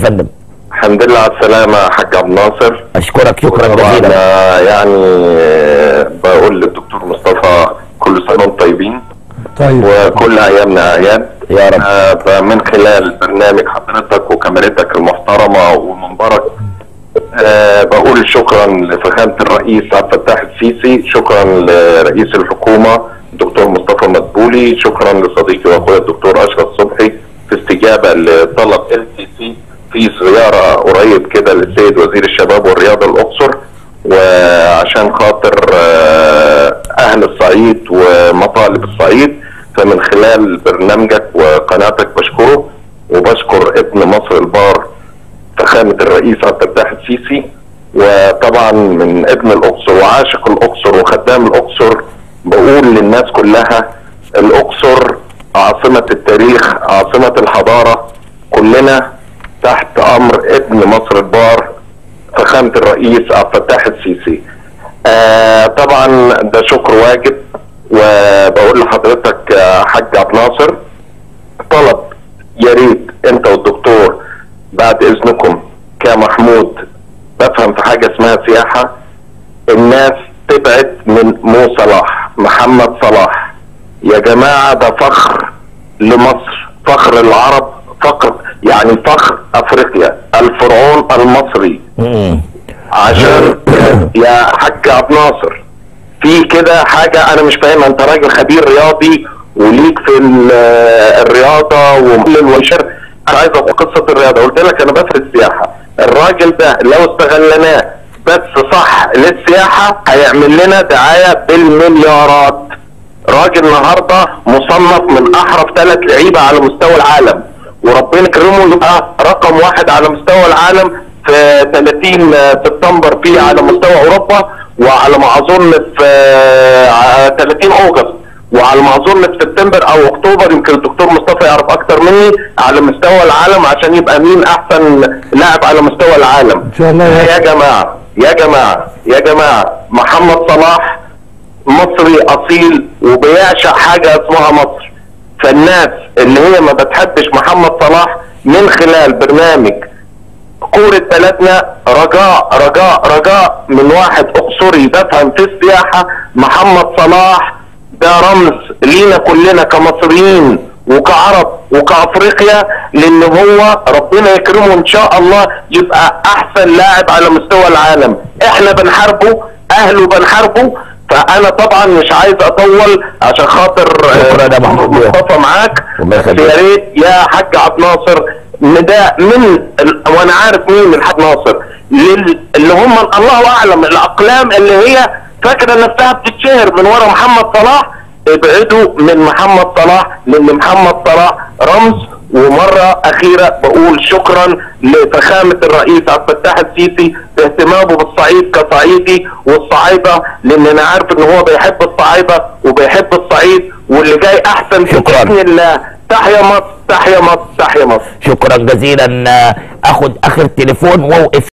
فندم الحمد لله على السلامة يا حاج عبد الناصر اشكرك شكرا طبعا جزيلا آه، يعني آه، بقول للدكتور مصطفى كل سنة وانتم طيبين طيب وكل ايامنا اعياد يا رب. آه، من خلال برنامج حضرتك وكاميرتك المحترمة ومنبرك آه، بقول شكرا لفخامة الرئيس عبد الفتاح السيسي شكرا لرئيس الحكومة الدكتور مصطفى مدبولي شكرا لصديقي واخويا الدكتور اشرف صبحي في استجابة لطلب ال سي سي في زيارة قريب كده للسيد وزير الشباب والرياضة الأقصر وعشان خاطر آه، أهل الصعيد ومطالب الصعيد فمن خلال برنامجك وقناتك بشكره وبشكر ابن مصر البار فخامة الرئيس عبد الفتاح السيسي وطبعا من ابن الأقصر وعاشق الأقصر وخدام الأقصر بقول للناس كلها الأقصر عاصمة التاريخ عاصمة الحضارة كلنا تحت أمر ابن مصر البار فخامة الرئيس عبد الفتاح السيسي آه طبعا ده شكر واجب وبقول لحضرتك يا حاج عبد الناصر طلب يا ريت انت والدكتور بعد اذنكم كمحمود بفهم في حاجه اسمها سياحه الناس تبعد من مو صلاح محمد صلاح يا جماعه ده فخر لمصر فخر العرب فخر يعني فخر افريقيا الفرعون المصري مم. عشان يا حاج عبد الناصر في كده حاجه انا مش فاهمها انت راجل خبير رياضي وليك في ال- الرياضه ومحلل وشر انا عايز اقول قصه الرياضه قلت لك انا بفرد السياحه الراجل ده لو استغلناه بس صح للسياحه هيعمل لنا دعايه بالمليارات راجل النهارده مصنف من احرف ثلاث لعيبه على مستوى العالم وربنا يكرمه يبقى رقم واحد على مستوى العالم في 30 سبتمبر في على مستوى اوروبا وعلى ما اظن في آه، 30 اوغست وعلى ما اظن في سبتمبر او اكتوبر يمكن الدكتور مصطفى يعرف اكتر مني على مستوى العالم عشان يبقى مين احسن لاعب على مستوى العالم ان شاء الله يا يا جماعه يا جماعه يا جماعه محمد صلاح مصري اصيل وبيعشق حاجه اسمها مصر فالناس اللي هي ما بتحبش محمد صلاح من خلال برنامج كورة بلدنا رجاء رجاء رجاء من واحد اقصري بفهم في السياحة محمد صلاح ده رمز لينا كلنا كمصريين وكعرب وكافريقيا لان هو ربنا يكرمه ان شاء الله يبقى احسن لاعب على مستوى العالم احنا بنحاربه اهله بنحاربه فانا طبعا مش عايز اطول عشان خاطر شكرا يا آه، محمود. مصطفى معاك الله بس يخليك. يا ريت يا حاج عبد الناصر نداء من ال... وانا عارف مين من الحاج ناصر لل... اللي هم الله اعلم الاقلام اللي هي فاكره نفسها بتتشهر من ورا محمد صلاح ابعدوا من محمد صلاح لان محمد صلاح رمز ومرة أخيرة بقول شكرا لفخامة الرئيس عبد الفتاح السيسي باهتمامه بالصعيد كصعيدي والصعايدة لأن أنا عارف إن هو بيحب الصعايدة وبيحب الصعيد واللي جاي أحسن شكراً. بإذن الله تحيا مصر تحيا مصر تحيا مصر شكرا جزيلا آه، اخد اخر تليفون واوقف